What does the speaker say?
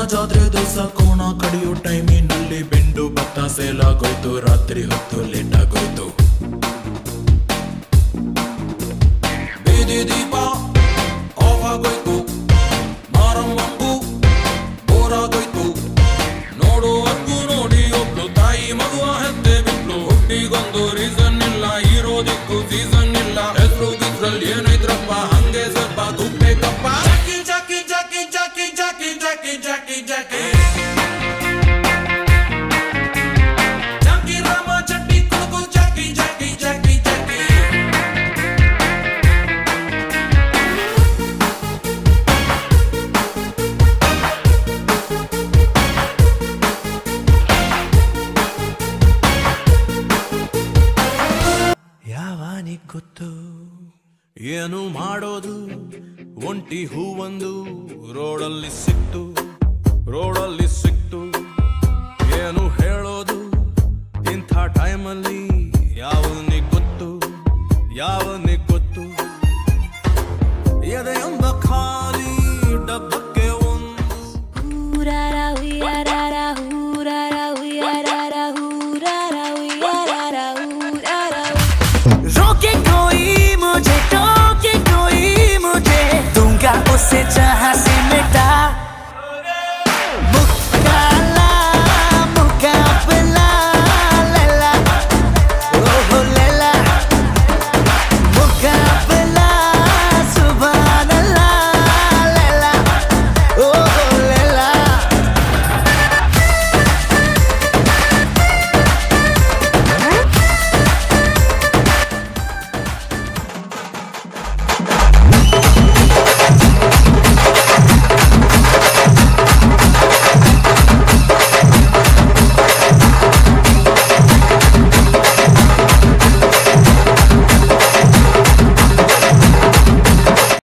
ಜಾತ್ರೆ ದಿವಸ ಕೋಣ ಕಡಿಯೋ ಟೈಮಿನಲ್ಲಿ ಬೆಂಡು ಭತ್ತ ಸೇಲಾಗೋಯ್ತು ರಾತ್ರಿ ಹೊತ್ತು ಲೇಟ್ ಆಗೋಯ್ತು ಬೀದಿ ದೀಪ ಆಫ್ ಆಗೋಯ್ತು ಮಾರಮ್ಮಂಗೂ ಬೋರಾಗೋಯ್ತು ನೋಡುವರ್ಗೂ ನೋಡಿ ಒಬ್ಳು ತಾಯಿ ಮಗುವ ಹೆತ್ತೆ ಬಿಟ್ಲು ಹುಟ್ಟಿಗೊಂದು ರೀಸನ್ ಇಲ್ಲ ಇರೋದಿಕ್ಕೂ ಸೀಸನ್ ಇಲ್ಲ ಹೆಸರು ಗಿಸ್ರಲ್ಲಿ ಏನೈತ್ರಪ್ಪ ಹಂಗೆ ಸ್ವಲ್ಪ ತುಪ್ಪೇಕಪ್ಪ ಜಾಕಿ ಜಾಕಿ ಜಾಕಿ ಜಾಕಿ ಜಾಕಿ ಜಾಕಿ ಜಾಕಿ ಜಾಕಿ ಜಾಕಿ ರಾಮ ಚಟ್ನಿ ಕುಡುಕು ಜಾಕಿ ಜಾಕಿ ಜಾಕಿ ಜಾಕಿ ಯಾವಾನಿಗ್ ಗೊತ್ತು ಏನು ಮಾಡೋದು ಒಂಟಿ ಹೂವೊಂದು ರೋಡಲ್ಲಿ ಸಿಕ್ತು ರೋಡಲ್ಲಿ ಸಿಕ್ತು ಏನು ಹೇಳೋದು ಇಂಥ ಟೈಮಲ್ಲಿ ಯಾವನಿಗ್ ಗೊತ್ತು ಯಾವನಿಗ್ ಗೊತ್ತು ಎದೆಯೊಂದ ಖಾಲಿ ಡಬ್ಬಕ್ಕೆ ಒಂದು Hurara, huyarara, hurara, huyarara, hurara, huyarara, hurara, रोके कोई मुझे टोके कोई मुझे दूंगा उसे जहां से